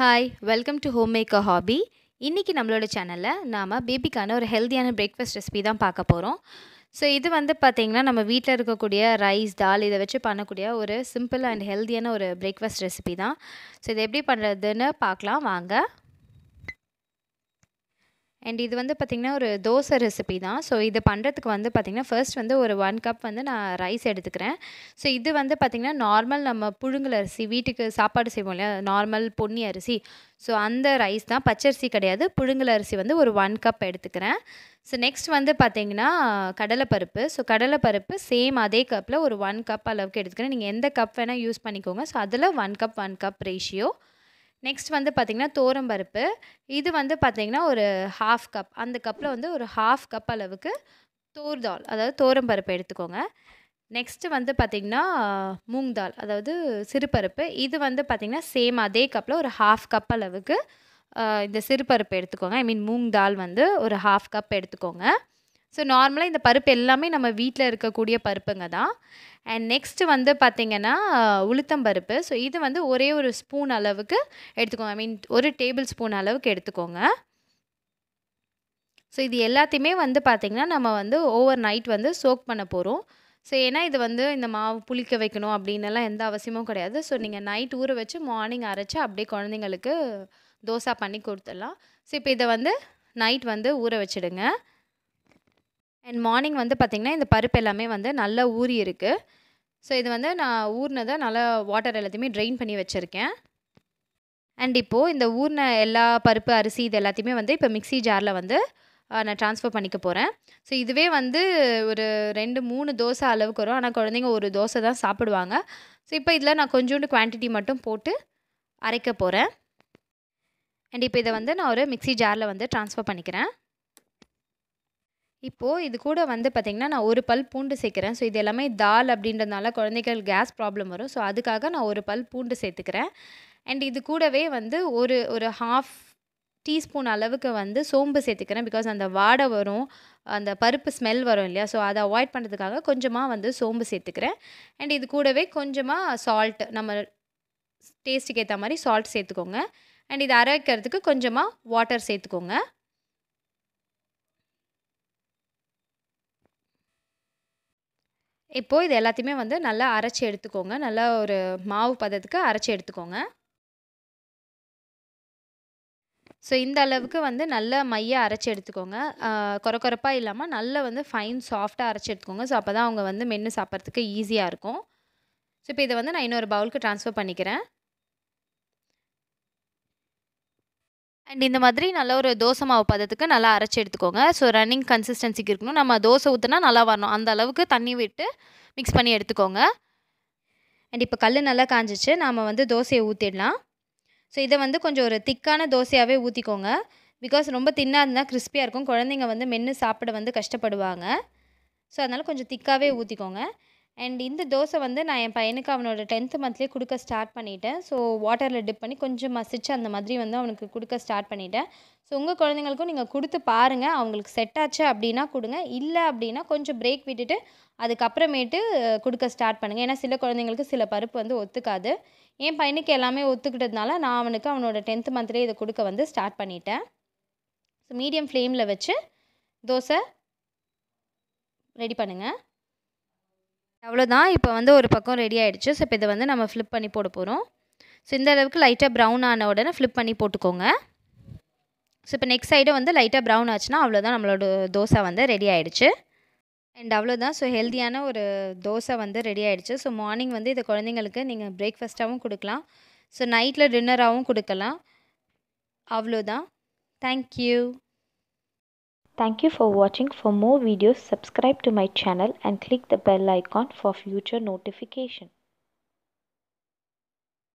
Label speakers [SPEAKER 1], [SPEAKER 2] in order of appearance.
[SPEAKER 1] Hi welcome to home maker hobby இன்றைக்கி நம்மளோட சேனலில் நாம் பேபிக்கான ஒரு ஹெல்த்தியான பிரேக்ஃபாஸ்ட் ரெசிபி தான் பார்க்க போகிறோம் ஸோ இது வந்து பார்த்திங்கன்னா நம்ம வீட்டில் இருக்கக்கூடிய ரைஸ் தால் இதை வச்சு பண்ணக்கூடிய ஒரு சிம்பிள் அண்ட் ஹெல்த்தியான ஒரு பிரேக்ஃபாஸ்ட் ரெசிபி தான் ஸோ இது எப்படி பண்ணுறதுன்னு பார்க்கலாம் வாங்க அண்ட் இது வந்து பார்த்திங்கன்னா ஒரு தோசை ரெசிபி தான் ஸோ இது பண்ணுறதுக்கு வந்து பார்த்திங்கன்னா ஃபர்ஸ்ட் வந்து ஒரு ஒன் கப் வந்து நான் ரைஸ் எடுத்துக்கிறேன் ஸோ இது வந்து பார்த்திங்கன்னா நார்மல் நம்ம புழுங்கல் அரிசி வீட்டுக்கு சாப்பாடு செய்வோம் இல்லையா நார்மல் பொன்னி அரிசி ஸோ அந்த ரைஸ் தான் பச்சரிசி கிடையாது புழுங்கல் அரிசி வந்து ஒரு ஒன் கப் எடுத்துக்கிறேன் ஸோ நெக்ஸ்ட் வந்து பார்த்திங்கன்னா கடலைப்பருப்பு ஸோ கடலைப்பருப்பு சேம் அதே கப்பில் ஒரு ஒன் கப் அளவுக்கு எடுத்துக்கிறேன் நீங்கள் எந்த கப் வேணால் யூஸ் பண்ணிக்கோங்க ஸோ அதில் one cup one cup ratio next வந்து பார்த்திங்கன்னா தோரம்பருப்பு இது வந்து பார்த்திங்கன்னா ஒரு ஹாஃப் கப் அந்த கப்பில் வந்து ஒரு ஹாஃப் கப் அளவுக்கு தோர் தால் அதாவது தோரம்பருப்பு எடுத்துக்கோங்க நெக்ஸ்ட்டு வந்து பார்த்திங்கன்னா மூங் தால் அதாவது சிறுபருப்பு இது வந்து பார்த்திங்கன்னா சேம் அதே கப்பில் ஒரு ஹாஃப் கப் அளவுக்கு இந்த சிறுபருப்பு எடுத்துக்கோங்க ஐ மீன் மூங் தால் வந்து ஒரு ஹாஃப் கப் எடுத்துக்கோங்க ஸோ நார்மலாக இந்த பருப்பு எல்லாமே நம்ம வீட்டில் இருக்கக்கூடிய பருப்புங்க தான் அண்ட் நெக்ஸ்ட்டு வந்து பார்த்திங்கன்னா உளுத்தம் பருப்பு ஸோ இது வந்து ஒரே ஒரு ஸ்பூன் அளவுக்கு எடுத்துக்கோங்க ஐ மீன் ஒரு டேபிள் ஸ்பூன் அளவுக்கு எடுத்துக்கோங்க ஸோ இது எல்லாத்தையுமே வந்து பார்த்திங்கன்னா நம்ம வந்து ஓவர் நைட் வந்து சோக் பண்ண போகிறோம் ஸோ ஏன்னா இது வந்து இந்த மாவு புளிக்க வைக்கணும் அப்படின்னலாம் எந்த அவசியமும் கிடையாது ஸோ நீங்கள் நைட் ஊற வச்சு மார்னிங் அரைச்சி அப்படியே குழந்தைங்களுக்கு தோசை பண்ணி கொடுத்துடலாம் ஸோ இப்போ இதை வந்து நைட் வந்து ஊற வச்சுடுங்க அண்ட் மார்னிங் வந்து பார்த்திங்கன்னா இந்த பருப்பு எல்லாமே வந்து நல்லா ஊறி இருக்குது ஸோ இது வந்து நான் ஊறினதை நல்லா வாட்டர் எல்லாத்தையுமே ட்ரெயின் பண்ணி வச்சுருக்கேன் அண்ட் இப்போது இந்த ஊறின எல்லா பருப்பு அரிசி இது எல்லாத்தையுமே வந்து இப்போ மிக்சி ஜாரில் வந்து நான் ட்ரான்ஸ்ஃபர் பண்ணிக்க போகிறேன் ஸோ இதுவே வந்து ஒரு ரெண்டு மூணு தோசை அளவுக்கு வரும் ஆனால் குழந்தைங்க ஒரு தோசை தான் சாப்பிடுவாங்க ஸோ இப்போ இதில் நான் கொஞ்சோண்டு குவான்டிட்டி மட்டும் போட்டு அரைக்க போகிறேன் அண்ட் இப்போ இதை வந்து நான் ஒரு மிக்சி ஜாரில் வந்து ட்ரான்ஸ்ஃபர் பண்ணிக்கிறேன் இப்போது இது கூட வந்து பார்த்திங்கன்னா நான் ஒரு பல் பூண்டு சேர்க்குறேன் ஸோ இது எல்லாமே தால் அப்படின்றதுனால குழந்தைகள் கேஸ் ப்ராப்ளம் வரும் ஸோ அதுக்காக நான் ஒரு பல் பூண்டு சேர்த்துக்கிறேன் அண்ட் இது கூடவே வந்து ஒரு ஒரு ஹாஃப் டீஸ்பூன் அளவுக்கு வந்து சோம்பு சேர்த்துக்கிறேன் பிகாஸ் அந்த வாடை வரும் அந்த பருப்பு ஸ்மெல் வரும் இல்லையா ஸோ அதை அவாய்ட் பண்ணுறதுக்காக கொஞ்சமாக வந்து சோம்பு சேர்த்துக்கிறேன் அண்ட் இது கூடவே கொஞ்சமாக சால்ட் நம்ம டேஸ்ட்டுக்கு ஏற்ற மாதிரி சால்ட் சேர்த்துக்கோங்க அண்ட் இது அரைக்கிறதுக்கு கொஞ்சமாக வாட்டர் சேர்த்துக்கோங்க இப்போது இது எல்லாத்தையுமே வந்து நல்லா அரைச்சி எடுத்துக்கோங்க நல்லா ஒரு மாவு பதத்துக்கு அரைச்சி எடுத்துக்கோங்க ஸோ இந்த அளவுக்கு வந்து நல்லா மையாக அரைச்சி எடுத்துக்கோங்க குறை குறைப்பாக இல்லாமல் நல்லா வந்து ஃபைன் சாஃப்டாக அரைச்சி எடுத்துக்கோங்க ஸோ அப்போ தான் அவங்க வந்து மென்று சாப்பிட்றதுக்கு ஈஸியாக இருக்கும் ஸோ இப்போ இதை வந்து நான் இன்னொரு பவுலுக்கு ட்ரான்ஸ்ஃபர் பண்ணிக்கிறேன் அண்ட் இந்த மாதிரி நல்ல ஒரு தோசை மாவு பதத்துக்கு நல்லா அரைச்சி எடுத்துக்கோங்க ஸோ ரன்னிங் கன்சிஸ்டன்சிக்கு இருக்கணும் நம்ம தோசை ஊற்றினா நல்லா வரணும் அந்த அளவுக்கு தண்ணி விட்டு மிக்ஸ் பண்ணி எடுத்துக்கோங்க அண்ட் இப்போ கல் நல்லா காஞ்சிச்சு நாம் வந்து தோசையை ஊற்றிடலாம் ஸோ இதை வந்து கொஞ்சம் ஒரு திக்கான தோசையாகவே ஊற்றிக்கோங்க பிகாஸ் ரொம்ப தின்னாக இருந்தால் கிறிஸ்பியாக இருக்கும் குழந்தைங்க வந்து மென்று சாப்பிட வந்து கஷ்டப்படுவாங்க ஸோ அதனால் கொஞ்சம் திக்காகவே ஊற்றிக்கோங்க அண்ட் இந்த தோசை வந்து நான் என் பையனுக்கு அவனோட டென்த்து மந்த்லேயே கொடுக்க ஸ்டார்ட் பண்ணிட்டேன் ஸோ வாட்டரில் டிப் பண்ணி கொஞ்சம் மசிச்சு அந்த மாதிரி வந்து அவனுக்கு கொடுக்க ஸ்டார்ட் பண்ணிட்டேன் ஸோ உங்கள் குழந்தைங்களுக்கும் நீங்கள் கொடுத்து பாருங்கள் அவங்களுக்கு செட் ஆச்சு அப்படின்னா கொடுங்க இல்லை அப்படின்னா கொஞ்சம் பிரேக் விட்டுட்டு அதுக்கப்புறமேட்டு கொடுக்க ஸ்டார்ட் பண்ணுங்கள் ஏன்னா சில குழந்தைங்களுக்கு சில பருப்பு வந்து ஒத்துக்காது என் பையனுக்கு எல்லாமே ஒத்துக்கிட்டதுனால நான் அவனுக்கு அவனோட டென்த்து மந்த்லேயே இதை கொடுக்க வந்து ஸ்டார்ட் பண்ணிட்டேன் ஸோ மீடியம் ஃப்ளேமில் வச்சு தோசை ரெடி பண்ணுங்கள் அவ்வளோதான் இப்போ வந்து ஒரு பக்கம் ரெடி ஆகிடுச்சு ஸோ இப்போ இதை வந்து நம்ம ஃப்ளிப் பண்ணி போட போகிறோம் ஸோ இந்த அளவுக்கு லைட்டாக ப்ரௌன் ஆன உடனே ஃப்ளிப் பண்ணி போட்டுக்கோங்க ஸோ இப்போ நெக்ஸ்ட் சைடும் வந்து லைட்டாக ப்ரௌன் ஆச்சுன்னா அவ்வளோதான் நம்மளோட தோசை வந்து ரெடி ஆகிடுச்சு அண்ட் அவ்வளோதான் ஸோ ஹெல்த்தியான ஒரு தோசை வந்து ரெடி ஆகிடுச்சு ஸோ மார்னிங் வந்து இதை குழந்தைங்களுக்கு நீங்கள் பிரேக்ஃபாஸ்ட்டாகவும் கொடுக்கலாம் ஸோ நைட்டில் டின்னராகவும் கொடுக்கலாம் அவ்வளோதான் thank you
[SPEAKER 2] Thank you for watching. For more videos, subscribe to my channel and click the bell icon for future notification.